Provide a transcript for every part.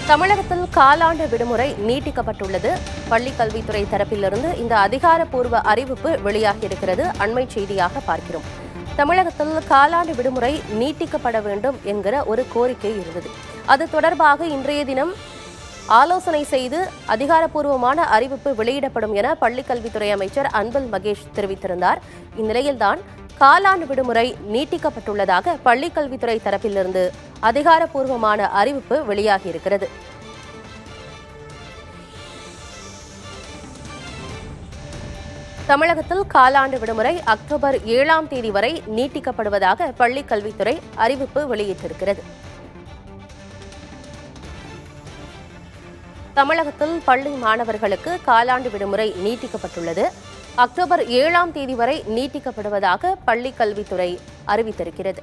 தமிழகத்தில் காலாண்டு விடுமுறை நீட்டிக்கப்பட்டுள்ளது பள்ளிக் கல்வித்துறை தரப்பிலிருந்து இந்த அதிகாரப்பூர்வ அறிவிப்பு வெளியாகியிருக்கிறது அண்மை செய்தியாக பார்க்கிறோம் தமிழகத்தில் காலாண்டு விடுமுறை நீட்டிக்கப்பட வேண்டும் என்கிற ஒரு கோரிக்கை இருந்தது அது தொடர்பாக இன்றைய தினம் ஆலோசனை செய்து அதிகாரப்பூர்வமான அறிவிப்பு வெளியிடப்படும் என பள்ளிக் கல்வித்துறை அமைச்சர் அன்பில் மகேஷ் தெரிவித்திருந்தார் இந்நிலையில்தான் காலாண்டு விடுமுறை நீட்டிக்கப்பட்டுள்ளதாக பள்ளிக் கல்வித்துறை தரப்பிலிருந்து அதிகாரப்பூர்வமான அறிவிப்பு வெளியாகியிருக்கிறது தமிழகத்தில் காலாண்டு விடுமுறை அக்டோபர் ஏழாம் தேதி வரை நீட்டிக்கப்படுவதாக பள்ளிக் கல்வித்துறை அறிவிப்பு வெளியிட்டிருக்கிறது தமிழகத்தில் பள்ளி மாணவர்களுக்கு காலாண்டு விடுமுறை நீட்டிக்கப்பட்டுள்ளது அக்டோபர் ஏழாம் தேதி வரை நீட்டிக்கப்படுவதாக பள்ளிக் கல்வித்துறை அறிவித்திருக்கிறது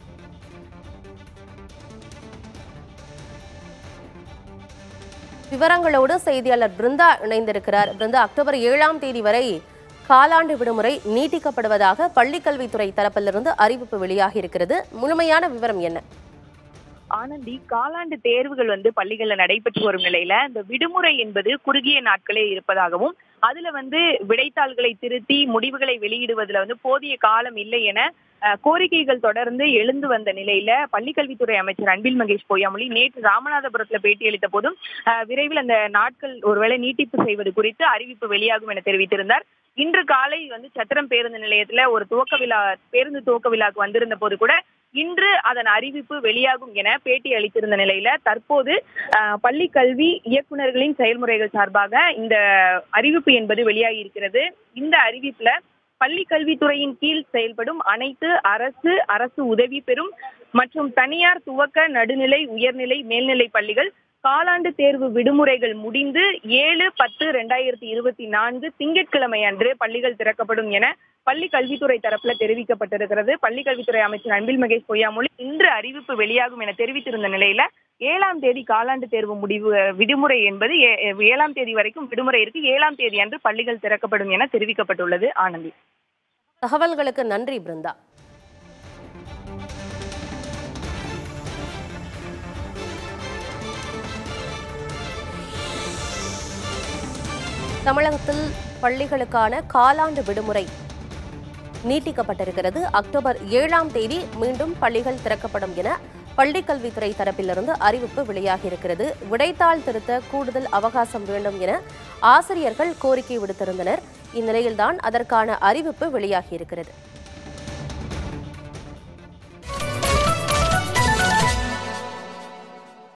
விவரங்களோடு செய்தியாளர் பிருந்தா இணைந்திருக்கிறார் பிருந்தா அக்டோபர் ஏழாம் தேதி வரை காலாண்டு விடுமுறை நீட்டிக்கப்படுவதாக பள்ளிக் கல்வித்துறை தரப்பிலிருந்து அறிவிப்பு வெளியாகியிருக்கிறது முழுமையான விவரம் என்ன ஆனந்தி காலாண்டு தேர்வுகள் வந்து பள்ளிகள்ல நடைபெற்று வரும் நிலையில இந்த விடுமுறை என்பது குறுகிய நாட்களே இருப்பதாகவும் அதுல வந்து விடைத்தாள்களை திருத்தி முடிவுகளை வெளியிடுவதுல வந்து போதிய காலம் இல்லை என அஹ், கோரிக்கைகள் தொடர்ந்து எழுந்து வந்த நிலையில பள்ளிக்கல்வித்துறை அமைச்சர் அன்பில் மகேஷ் பொய்யாமொழி நேற்று ராமநாதபுரத்துல பேட்டியளித்த போதும் அஹ், விரைவில் அந்த நாட்கள் ஒருவேளை நீட்டிப்பு செய்வது குறித்து அறிவிப்பு வெளியாகும் என தெரிவித்திருந்தார் இன்று காலை வந்து சத்திரம் பேருந்து நிலையத்துல ஒரு துவக்க விழா பேருந்து துவக்க விழாக்கு வந்திருந்த போது கூட இன்று அதன் அறிவிப்பு வெளியாகும் என பேட்டி அளித்திருந்த நிலையில தற்போது அஹ், பள்ளி கல்வி இயக்குநர்களின் செயல்முறைகள் சார்பாக இந்த அறிவிப்பு என்பது வெளியாகி இருக்கிறது இந்த அறிவிப்புல பள்ளி கல்வித்துறையின் கீழ் செயல்படும் அனைத்து அரசு அரசு உதவி பெறும் மற்றும் தனியார் துவக்க நடுநிலை உயர்நிலை மேல்நிலை பள்ளிகள் காலாண்டு தேர்வு விடுமுறைகள் முடிந்து ஏழு பத்து ரெண்டாயிரத்தி இருபத்தி நான்கு திங்கட்கிழமை அன்று பள்ளிகள் திறக்கப்படும் என பள்ளி கல்வித்துறை தரப்புல தெரிவிக்கப்பட்டிருக்கிறது பள்ளி கல்வித்துறை அமைச்சர் அன்பில் மகேஷ் பொய்யாமொழி இன்று அறிவிப்பு வெளியாகும் என தெரிவித்திருந்த நிலையில ஏழாம் தேதி காலாண்டு தேர்வு முடிவு விடுமுறை என்பது ஏ- ஏழாம் தேதி வரைக்கும் விடுமுறை இருக்கு ஏழாம் தேதி அன்று பள்ளிகள் திறக்கப்படும் என தெரிவிக்கப்பட்டுள்ளது ஆனந்தி தகவல்களுக்கு நன்றி பிருந்தா தமிழகத்தில் பள்ளிகளுக்கான காலாண்டு விடுமுறை நீட்டிக்கப்பட்டிருக்கிறது அக்டோபர் ஏழாம் தேதி மீண்டும் பள்ளிகள் திறக்கப்படும் என பள்ளிக் கல்வித்துறை தரப்பிலிருந்து அறிவிப்பு வெளியாகியிருக்கிறது விடைத்தாள் திருத்த கூடுதல் அவகாசம் வேண்டும் என ஆசிரியர்கள் கோரிக்கை விடுத்திருந்தனர் இந்நிலையில்தான் அதற்கான அறிவிப்பு வெளியாகியிருக்கிறது